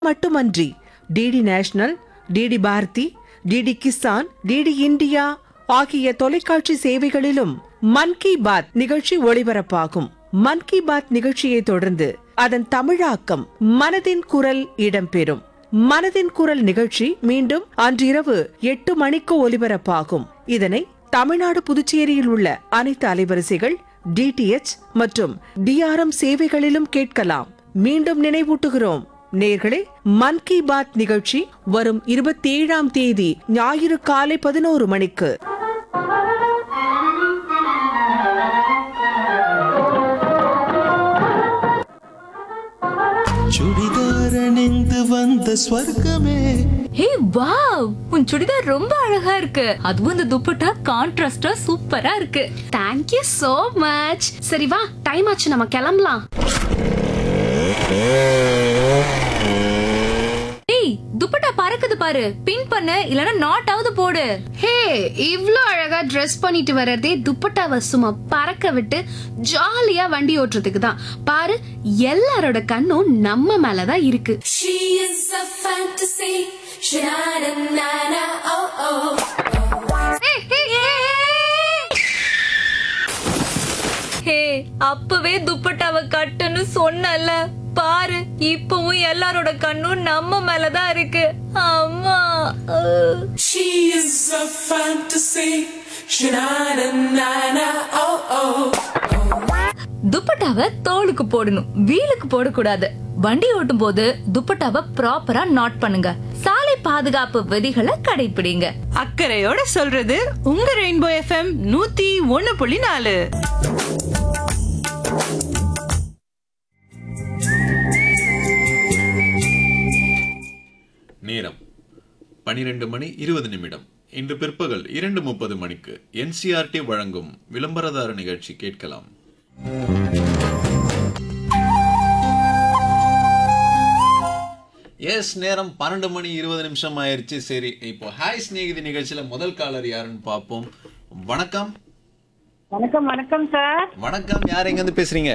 மட்டுமன்றி DD National DD Bharati DD Kisan DD India ஆகிய தொலைக்காட்சி சேவைகளிலும் மன் கி பாத் நிகழ்ச்சி ஒளிபரப்பாகும் மன் கி பாத் நிகழ்ச்சியை தொடர்ந்து அதன் தமிழாக்கம் மனதின் குரல் இடம்பெறும் மனதின் குரல் நிகழ்ச்சி மீண்டும் அன்றிரவு எட்டு மணிக்கு ஒலிபரப்பாகும் இதனை தமிழ்நாடு புதுச்சேரியில் உள்ள அனைத்து அலைவரிசைகள் டிடிஎச் மற்றும் டிஆர்எம் சேவைகளிலும் கேட்கலாம் மீண்டும் நினைவூட்டுகிறோம் நேர்களே மன் கி பாத் நிகழ்ச்சி வரும் இருபத்தி ஏழாம் தேதி ஞாயிறு காலை பதினோரு மணிக்கு சுடிதார் அணிந்து வந்த ஸ்வர்க்கமே ஹே வாவ் உன் சுடிதார் ரொம்ப அழகா இருக்கு அதுவும் இந்த துப்பட்டா கான்ட்ராஸ்டா சூப்பரா இருக்கு தேங்க் யூ so மச் சரி வா டைம் ஆச்சு நம்ம கிளம்பலாம் ஏய் துப்பட்டா பறக்குது பாரு பின் பண்ணு இல்லனா நாட் ஆவது போடு ஹே இவ்ளோ அழகா Dress பண்ணிட்டு வர்றதே துப்பட்டாவை சும்மா பறக்க விட்டு ஜாலியா வண்டி ஓட்டுறதுக்கு தான் பாரு எல்லாரோட கண்ணும் நம்ம மேல தான் இருக்கு She is a fantasy. Sha-na-na-na, oh oh. ஹே அப்பவே துப்பட்டாவை கட்டுன்னு சொன்னல பாரு இப்பவும் எல்லாரோட கண்ணும் நம்ம மேலதான் இருக்கு அம்மா அஹ். She is a fantasy. Sha-na-na-na, oh oh. துப்பட்டாவை தோலுக்கு போடணும் வீலுக்கு போடக்கூடாது வண்டி ஓட்டும் போது துப்பட்டாவை ப்ராப்பரா நாட் பண்ணுங்க சாலை பாதுகாப்பு விதிகளை கடைபிடிங்க அக்கறையோட சொல்றது உங்க ரெயின்போ எஃப்எம் நூத்தி ஒன்னு புள்ளி நாலு நேரம் பனிரெண்டு மணி இருபது நிமிடம் இன்று பிற்பகல் இரண்டு முப்பது மணிக்கு என்சிஆர்டி வழங்கும் விளம்பரதார நிகழ்ச்சி கேட்கலாம் எஸ் நேரம் பன்னெண்டு மணி இருபது நிமிஷம் ஆயிருச்சு சரி இப்போ ஹாய் ஸ்நேகிதி நிகழ்ச்சியில முதல் காலர் யாருன்னு பார்ப்போம் வணக்கம் வணக்கம் வணக்கம் சார் வணக்கம் யார் எங்க இருந்து பேசுறீங்க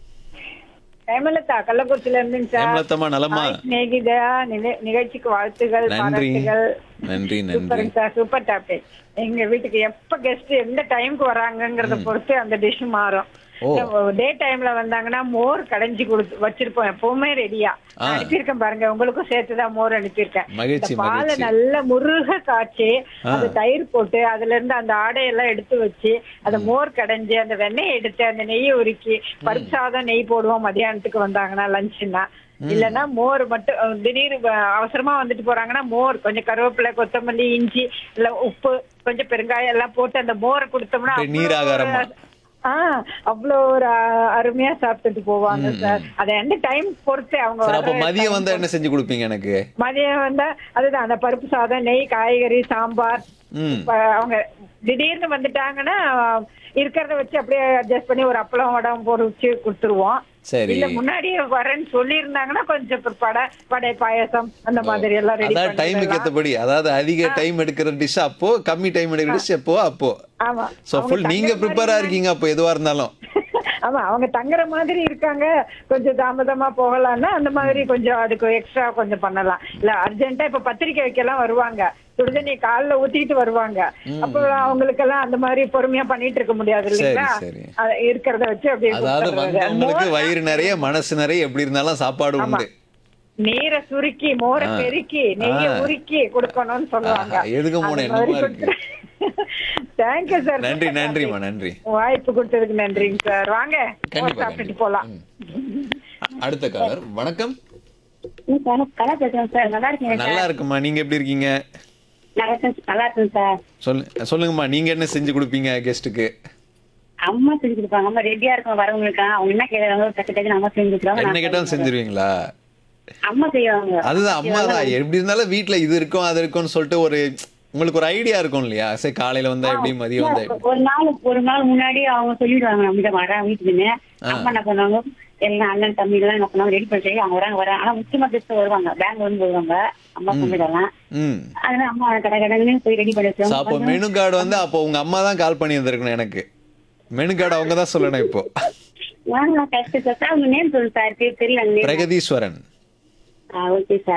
ஹேமலதா கள்ளக்குறிச்சியில இருந்துங்க சார் ஹேமலதாம்மா, நலமா? ஹாய், சிநேகிதா நிக- நிகழ்ச்சிக்கு வாழ்த்துகள் நன்றி பாராட்டுகள் நன்றி நன்றி சூப்பருங்க சார் சூப்பர் டாபிக் எங்க வீட்டுக்கு எப்ப கெஸ்ட் எந்த டைம்க்கு வராங்கங்கறத பொறுத்து அந்த டிஷ் மாறும் ஓ. டே டைம்ல வந்தாங்கன்னா மோர் கடைஞ்சி கொடுத்து வச்சிருப்போம் எப்பவுமே ரெடியா ஆ. அனுப்பியிருக்கேன் பாருங்க உங்களுக்கும் சேர்த்துதான் மோர் அனுப்பியிருக்கேன் மகிழ்ச்சி, இந்த பாலை மகிழ்ச்சி. நல்ல முருக காய்ச்சி ஆ. அந்த தயிர் போட்டு அதுல இருந்து அந்த ஆடையெல்லாம் எடுத்து வச்சு அந்த மோர் கடைஞ்சு அந்த வெண்ணெய் எடுத்து அந்த நெய்யை உருக்கி பருப்பு சாதம் நெய் போடுவோம் மதியானத்துக்கு வந்தாங்கன்னா லஞ்சுன்னா இல்லன்னா மோர் மட்டும் அஹ், திடீர் வ- அவசரமா வந்துட்டு போறாங்கன்னா மோர் கொஞ்சம் கருவேப்பிலை கொத்தமல்லி இஞ்சி இல்ல உப்பு கொஞ்சம் பெருங்காயம் எல்லாம் போட்டு அந்த மோரை கொடுத்தோம்னா அப்படியே அவ்வளோ நீராகாரமா. ஒரு- ஆ அவ்வளோ ஒரு அ- அருமையா சாப்பிட்டுட்டு போவாங்க சார் அதை எந்த டைம் பொறுத்து அவங்க சரி அப்ப வர்ற மதியம் time வந்தா என்ன செஞ்சு கொடுப்பீங்க எனக்கு மதியம் வந்தா அதுதான் அந்த பருப்பு சாதம் நெய் காய்கறி சாம்பார் ம் இப்ப அவங்க திடீர்னு வந்துட்டாங்கன்னா இருக்கிறத வச்சு அப்படியே அட்ஜஸ்ட் பண்ணி ஒரு அப்பளம் வடம் பொரிச்சு கொடுத்துருவோம் சரி. இல்ல முன்னாடியே வரேன்னு சொல்லி இருந்தாங்கன்னா கொஞ்சம் வடை வடை பாயாசம் அந்த மாதிரி எல்லாம் ரெடி அதாவது டைமுக்கு ஏத்தபடி அதாவது அதிக டைம் எடுக்கிற டிஷ் அப்போ கம்மி டைம் எடுக்கிற டிஷ் எப்போ அப்போ ஆமா சோ அவங்க ஃபுல் நீங்க தங்குற ப்ரிப்பேரா மாதிரி இருக்கீங்க அப்போ எதுவா இருந்தாலும் ஆமா அவங்க தங்குற மாதிரி இருக்காங்க கொஞ்சம் தாமதமா போகலாம்னா அந்த மாதிரி கொஞ்சம் அதுக்கு எக்ஸ்ட்ரா கொஞ்சம் பண்ணலாம் இல்ல அர்ஜென்ட்டா இப்ப பத்திரிக்கை வைக்கலாம் வருவாங்க சுடுதண்ணி கால்ல ஊத்திட்டு வருவாங்க அப்ப அவங்களுக்கெல்லாம் அந்த மாதிரி பொறுமையா பண்ணிட்டு இருக்க முடியாது இல்லைங்களா சரி. அது இருக்கிறத வச்சு அப்படியே அதாவது கொடுத்துடுறது. வந்தவங்களுக்கு மோர் வயிறு நிறைய மனசு நிறைய எப்படி இருந்தாலும் சாப்பாடு உண்டு நீரை சுருக்கி மோரை ஆ. பெருக்கி நெய்ய ஆ. உருக்கி கொடுக்கணும்னு சொல்லுவாங்க ஆஹா, எதுக்கு மோன என்னமா இருக்கு? தேங்க்யூ சார் நன்றி நன்றிம்மா நன்றி வாய்ப்பு கொடுத்ததுக்கு நன்றிங்க சார் வாங்க கண்டிப்பா மோர் சாப்பிட்டுட்டு கண்டிப்பா. போலாம் ம். அடுத்த காலர் வணக்கம் கலா பேசுறேன் சார் நல்லா இருக்கீங்க நல்லா இருக்குமா நீங்க எப்படி இருக்கீங்க நல்லா இருக்கேன் நல்லா இருக்கேன் சார் சொல்லு சொல்லுங்கம்மா நீங்க என்ன செஞ்சு கொடுப்பீங்க கெஸ்ட்டுக்கு அம்மா செஞ்சு கொடுப்பாங்க அம்மா ரெடியா இருக்கும் வரவங்களுக்கு அவங்க என்ன கேட்கறாங்க டக்கு டக்குன்னு அம்மா செஞ்சு கொடுக்குறாங்க என்ன நான் கேட்டாலும் செஞ்சிருவீங்களா அம்மா செய்வாங்க அதுதான் அம்மா தான் எப்படி இருந்தாலும் வீட்ல இது இருக்கும் அது இருக்கும்னு சொல்லிட்டு ஒரு உங்களுக்கு ஒரு ஐடியா இருக்கும் இல்லையா சரி காலையில வந்தா எப்படி மதியம் வந்தா எப்படி ஒரு நாள் ஒரு நாள் முன்னாடி அவங்க சொல்லிடுவாங்க நம்ம வரேன் வீட்டுக்குன்னு அம்மா என்ன பண்ணுவாங்க எல்லாம் அண்ணன் தம்பி எல்லாம் என்ன பண்ணுவாங்க ரெடி பண்ணி அவங்க வராங்க வராங்க ஆனா முக்கியமா கெஸ்ட் வருவாங்க பேங்க் வந்து வருவாங்க அம்மா சொல்லிடலாம் ம் அதனால அம்மா கடை கடைன்னு போய் ரெடி பண்ணி So, அப்போ வச்சிருவாங்க மெனு கார்டு வந்து அப்போ உங்க அம்மா தான் கால் பண்ணி வந்திருக்கணும் எனக்கு மெனு கார்டு அவங்க தான் சொல்லணும் இப்போ வாங்க கஷ்டம் சார் உங்க நேம் சொல்லு சார் தெரியல பிரகதீஸ்வரன் ஓகே சார்